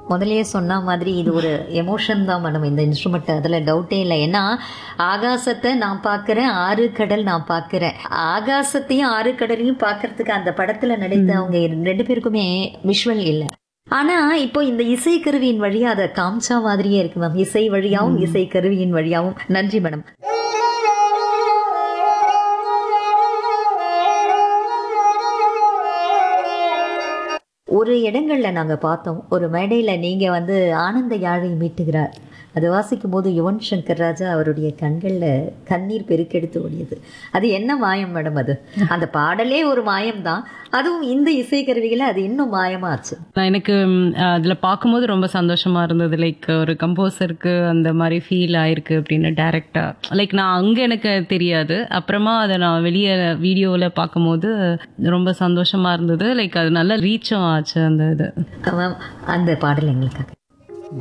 முதல்லயே சொன்ன மாதிரி இது ஒரு எமோஷன் தான் மேடம் இந்த இன்ஸ்ட்ருமெண்ட் அதில் டவுட்டே இல்லை ஏன்னா ஆகாசத்தை நான் பார்க்குறேன் ஆறு கடல் நான் பார்க்குறேன் ஆகாசத்தையும் ஆறு கடலையும் பார்க்கறதுக்கு அந்த படத்தில் நடித்தவங்க ரெண்டு பேருக்குமே விஷுவல் இல்லை ஆனா இப்போ இந்த இசை கருவியின் வழியா அதை காமிச்சா மாதிரியே இருக்கு மேம் இசை வழியாவும் இசை கருவியின் வழியாவும் நன்றி மேடம் ஒரு இடங்கள்ல நாங்க பார்த்தோம் ஒரு மேடையில நீங்க வந்து ஆனந்த யாழை மீட்டுகிறார் அது வாசிக்கும் போது யுவன் சங்கர் ராஜா அவருடைய கண்கள்ல கண்ணீர் பெருக்கெடுத்து ஓடியது அது என்ன மாயம் மேடம் அது அந்த பாடலே ஒரு மாயம் தான் அதுவும் இந்த இசை கருவிகளை அது இன்னும் மாயமாச்சு நான் எனக்கு ம், அதுல பார்க்கும்போது ரொம்ப சந்தோஷமா இருந்தது லைக் ஒரு கம்போசருக்கு அந்த மாதிரி ஃபீல் ஆயிருக்கு அப்படின்னு டைரக்டா லைக் நான் அங்க எனக்கு தெரியாது அப்புறமா அதை நான் வெளியே வீடியோவில் பார்க்கும்போது ரொம்ப சந்தோஷமா இருந்தது லைக் அது நல்ல ரீச்சும் ஆச்சு அந்த இது மேம் அந்த பாடல் எங்களுக்காக